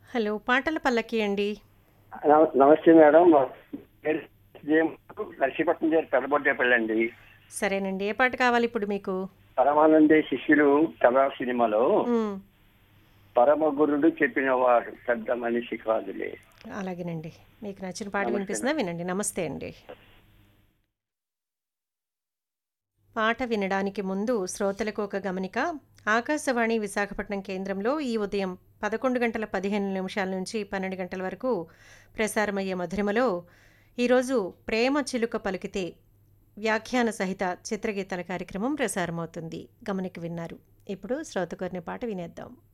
Hello పాటల పల్లకి అండి నమ- నమస్తే మేడం మా పేరు జేఎం. నర్సీపట్నం గారు పెద్దబొడ్డేపల్లి అండి సరేనండి ఏ పాట కావాలి ఇప్పుడు మీకు పరమానందే శిష్యులు కథా సినిమాలో మ్మ్. పరమ గురుడు చెప్పిన వాడు పెద్ద మనిషి కాదులే అలాగేనండి మీకు నచ్చిన పాట నమస్తే వినిపిస్తుందా వినండి నమస్తే అండి పాట వినడానికి ముందు శ్రోతలకు ఒక గమనిక ఆకాశవాణి విశాఖపట్నం కేంద్రంలో ఈ ఉదయం పదకొండు గంటల పదిహేను నిమిషాల నుంచి పన్నెండు గంటల వరకు ప్రసారమయ్యే మధురిమలో ఈరోజు ప్రేమ చిలుక పలికితే వ్యాఖ్యాన సహిత చిత్రగీతాల కార్యక్రమం ప్రసారమవుతుంది గమనిక విన్నారు ఇప్పుడు శ్రోత కోరిన పాట వినేద్దాం